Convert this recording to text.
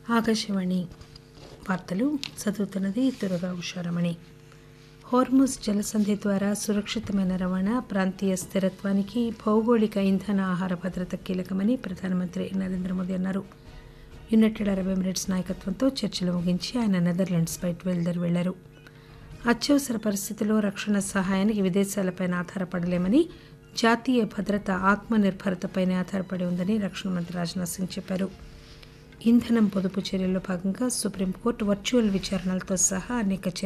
ఆకాశవాణి వార్తలు చదువుతున్నది దుర్గా ఉషారమణి హోర్ముజ్ జలసంధి ద్వారా సురక్షితమైన రవాణా ప్రాంతీయ స్థిరత్వానికి భౌగోళిక ఇంధన ఆహార భద్రత కీలకమని ప్రధానమంత్రి నరేంద్ర మోదీ అన్నారు యునైటెడ్ అరబ్ ఎమిరేట్స్ నాయకత్వంతో చర్చలు ముగించి ఆయన నెదర్లాండ్స్ బయలుదేరి వెళ్లారు అత్యవసర పరిస్థితుల్లో రక్షణ సహాయానికి విదేశాలపై ఆధారపడలేమని జాతీయ భద్రత ఆత్మనిర్భరతపైనే ఆధారపడి ఉందని రక్షణ మంత్రి రాజ్నాథ్ సింగ్ చెప్పారు ఇంధనం పొదుపు చర్యల్లో భాగంగా సుప్రీంకోర్టు వర్చువల్ విచారణలతో సహా అనేక